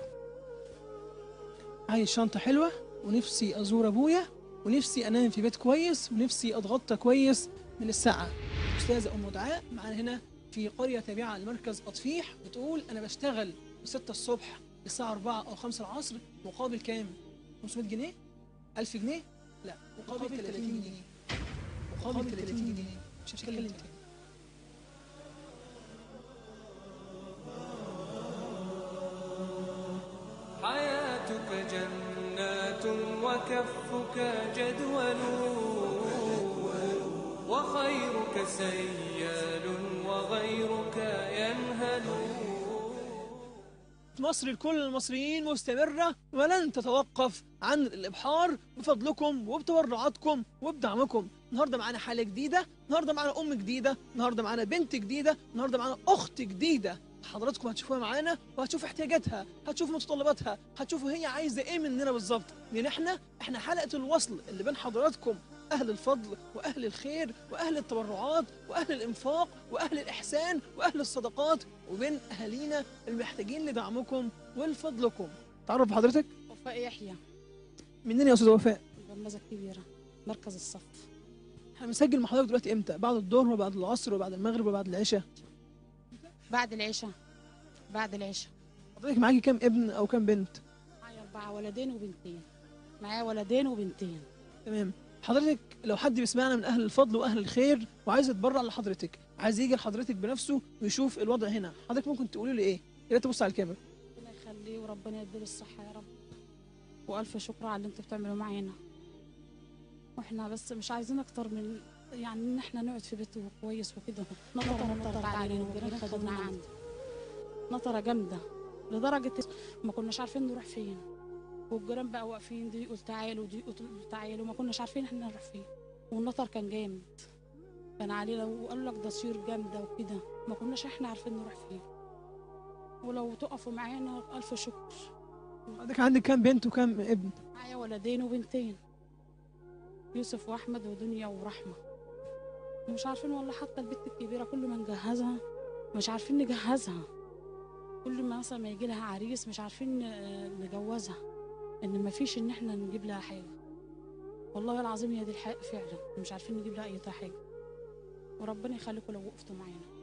عايز شنطه حلوه ونفسي ازور ابويا ونفسي انام في بيت كويس ونفسي اتغطى كويس من الساعه استاذه ام دعاء معانا هنا في قريه تابعه لمركز اطفيح بتقول انا بشتغل من 6 الصبح للساعه 4 او 5 العصر مقابل كام 500 جنيه 1000 جنيه لا مقابل 30 جنيه مقابل 30 جنيه مش هتكلم تاني حياتك جنات وكفك جدول وخيرك سيال وغيرك ينهل مصر لكل المصريين مستمرة ولن تتوقف عن الإبحار بفضلكم وبتبرعاتكم وبدعمكم النهاردة معانا حالة جديدة النهاردة معانا أم جديدة النهاردة معانا بنت جديدة النهاردة معانا أخت جديدة حضراتكم هتشوفوها معانا وهتشوفوا احتياجاتها هتشوفوا متطلباتها هتشوفوا هي عايزة ايه مننا بالظبط لان احنا احنا حلقة الوصل اللي بين حضراتكم أهل الفضل وأهل الخير وأهل التبرعات وأهل الإنفاق وأهل الإحسان وأهل الصدقات وبين أهالينا المحتاجين لدعمكم ولفضلكم تعرف حضرتك وفاء يحيى منين يا أستاذ وفاء الغمازة الكبيرة مركز الصف احنا بنسجل مع حضرتك دلوقتي امتى بعد الظهر وبعد العصر وبعد المغرب وبعد العشاء بعد العشاء بعد العشاء حضرتك معاكي كام ابن أو كام بنت معايا أربعة ولدين وبنتين معايا ولدين وبنتين تمام حضرتك لو حد بيسمعنا من اهل الفضل واهل الخير وعايز يتبرع لحضرتك عايز يجي لحضرتك بنفسه ويشوف الوضع هنا حضرتك ممكن تقولي لي ايه يا ريت تبص على الكاميرا ربنا يخليه وربنا يديله الصحة يا رب وألف شكر على اللي انتوا بتعملوه معانا واحنا بس مش عايزين أكتر من يعني إن احنا نقعد في بيته كويس وكده نطرة نطرة علينا والجيران خدونا عنده نطرة جامدة لدرجة ما كناش عارفين نروح فين والجيران بقى واقفين دي يقول تعالوا دي يقول تعالوا ما كناش عارفين احنا نروح فين والنطر كان جامد كان علينا وقالوا لك ده طيور جامدة وكده ما كناش احنا عارفين نروح فين ولو تقفوا معانا ألف شكر حضرتك عندك كام بنت وكام ابن معايا ولدين وبنتين يوسف وأحمد ودنيا ورحمة ومش عارفين والله حتى البت الكبيرة كل ما نجهزها مش عارفين نجهزها كل ما مثلا ما يجي لها عريس مش عارفين ن- نجوزها ان ما فيش ان احنا نجيب لها حاجة والله العظيم هي دي الحق فعلا مش عارفين نجيب لها اي حاجة وربنا يخليكم لو وقفتوا معانا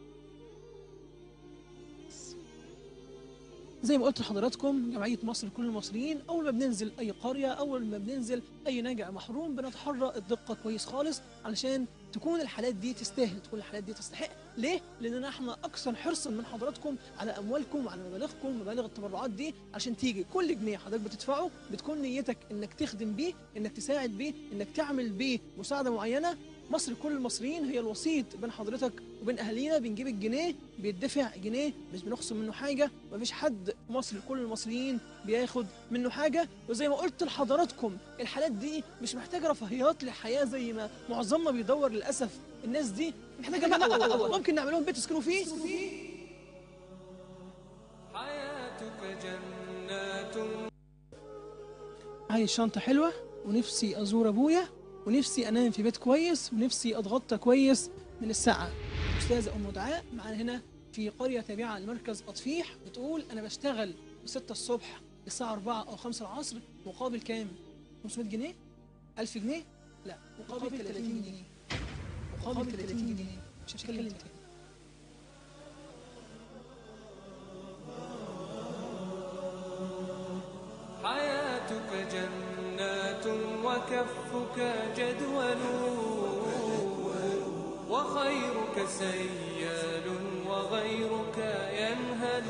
زي ما قلت لحضراتكم جمعية مصر لكل المصريين أول ما بننزل أي قرية أول ما بننزل أي ناجع محروم بنتحرى الدقة كويس خالص علشان تكون الحالات دي تستاهل تكون الحالات دي تستحق ليه؟ لأننا احنا أكثر حرصا من حضراتكم على أموالكم وعلى مبالغكم مبالغ التبرعات دي عشان تيجي كل جنيه حضرتك بتدفعه بتكون نيتك إنك تخدم بيه إنك تساعد بيه إنك تعمل بيه مساعدة معينة مصر كل المصريين هي الوسيط بين حضرتك وبين اهالينا بنجيب الجنيه بيدفع جنيه مش بنخصم منه حاجه مفيش حد في مصر كل المصريين بياخد منه حاجه وزي ما قلت لحضراتكم الحالات دي مش محتاجه رفاهيات للحياه زي ما معظمنا بيدور للاسف الناس دي محتاجه مأوى ممكن نعمل لهم بيت يسكنوا فيه حياتك جنات عايز شنطة حلوة ونفسي أزور أبويا ونفسي أنام في بيت كويس ونفسي أتغطى كويس من السقعة أستاذة أم دعاء معانا هنا في قرية تابعة لمركز أطفيح بتقول أنا بشتغل من 6 الصبح للساعة 4 أو 5 العصر مقابل كام؟ 500 جنيه؟ 1000 جنيه؟ لا مقابل 30 جنيه مقابل 30 جنيه مش هتكلم تاني حياتك جنات وكفك جدول وخيرك سيال وغيرك ينهل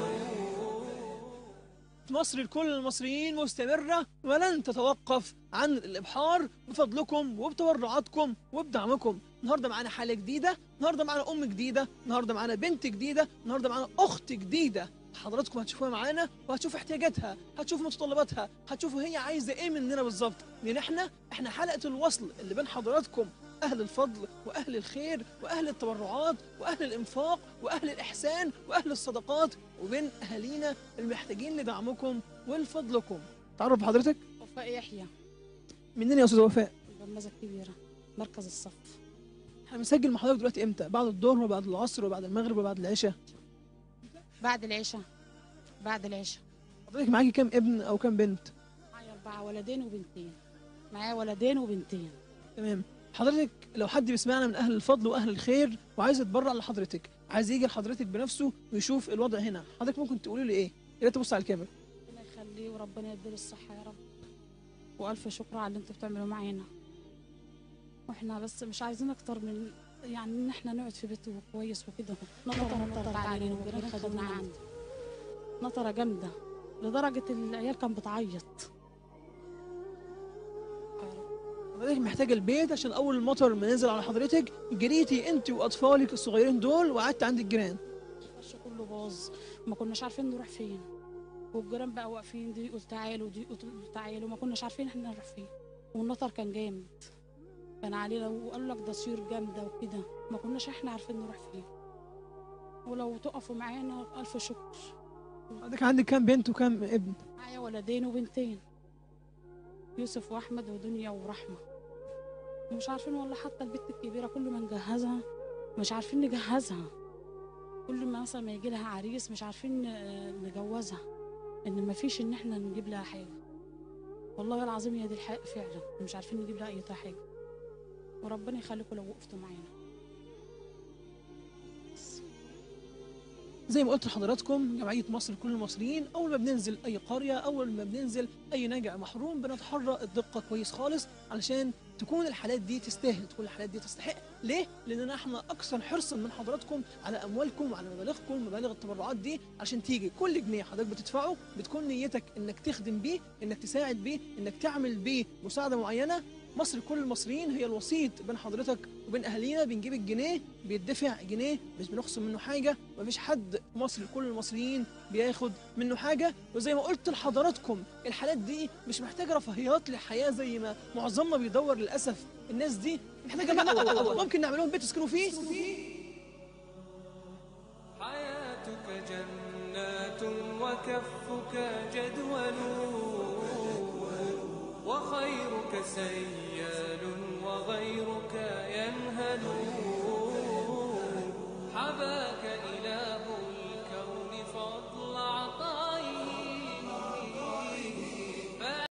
مصر لكل المصريين مستمرة ولن تتوقف عن الإبحار بفضلكم وبتبرعاتكم وبدعمكم النهاردة معانا حالة جديدة النهاردة معانا أم جديدة النهاردة معانا بنت جديدة النهاردة معانا أخت جديدة حضراتكم هتشوفوها معانا وهتشوفوا احتياجاتها هتشوفوا متطلباتها هتشوفوا هي عايزة ايه مننا بالظبط لان احنا احنا حلقة الوصل اللي بين حضراتكم اهل الفضل واهل الخير واهل التبرعات واهل الانفاق واهل الاحسان واهل الصدقات وبين اهالينا المحتاجين لدعمكم ولفضلكم تعرف بحضرتك وفاء يحيى منين يا استاذ وفاء الغمازة الكبيرة مركز الصف احنا بنسجل مع حضرتك دلوقتي امتى بعد الظهر وبعد العصر وبعد المغرب وبعد العشاء بعد العشاء بعد العشاء حضرتك معاكي كام ابن او كام بنت معايا أربعة ولدين وبنتين معايا ولدين وبنتين تمام حضرتك لو حد بيسمعنا من اهل الفضل واهل الخير وعايز يتبرع لحضرتك عايز يجي لحضرتك بنفسه ويشوف الوضع هنا حضرتك ممكن تقولي لي ايه يا ريت تبص على الكاميرا ربنا يخليه وربنا يديله الصحة يا رب وألف شكر على اللي انتوا بتعملوه معانا واحنا بس مش عايزين أكتر من يعني إن احنا نقعد في بيته كويس وكده نطرة نطرة علينا والجيران خدونا عنده نطرة جامدة لدرجة العيال كان بتعيط حضرتك محتاجه البيت عشان اول المطر ما نزل على حضرتك جريتي انت واطفالك الصغيرين دول وقعدت عند الجيران الفرش كله باظ ما كناش عارفين نروح فين والجيران بقى واقفين دي يقول تعالوا دي يقول تعالوا ما كناش عارفين احنا نروح فين والنطر كان جامد كان علينا وقالوا لك ده سيور جامده وكده ما كناش احنا عارفين نروح فين ولو تقفوا معانا الف شكر حضرتك عندك كام بنت وكام ابن معايا ولدين وبنتين يوسف واحمد ودنيا ورحمه ومش عارفين والله حتى البت الكبيره كل ما نجهزها مش عارفين نجهزها كل ما مثلا ما يجي لها عريس مش عارفين آه، نجوزها ان ما فيش ان احنا نجيب لها حاجه والله العظيم هي دي الحق فعلا مش عارفين نجيب لها اي حاجه وربنا يخليكم لو وقفتوا معانا زي ما قلت لحضراتكم جمعيه مصر لكل المصريين اول ما بننزل اي قريه اول ما بننزل اي ناجع محروم بنتحرى الدقه كويس خالص علشان تكون الحالات دي تستاهل تكون الحالات دي تستحق ليه لاننا احنا اكثر حرصا من حضراتكم على اموالكم وعلى مبالغكم مبالغ التبرعات دي عشان تيجي كل جنيه حضرتك بتدفعه بتكون نيتك انك تخدم بيه انك تساعد بيه انك تعمل بيه مساعده معينه مصر كل المصريين هي الوسيط بين حضرتك وبين اهالينا بنجيب الجنيه بيدفع جنيه مش بنخصم منه حاجه مفيش حد في مصر كل المصريين بياخد منه حاجه وزي ما قلت لحضراتكم الحالات دي مش محتاجه رفاهيات للحياه زي ما معظمنا بيدور للاسف الناس دي محتاجه مأوى ممكن نعمل لهم بيت يسكنوا فيه حياتك جنات وكفك جدول وخيرك سيال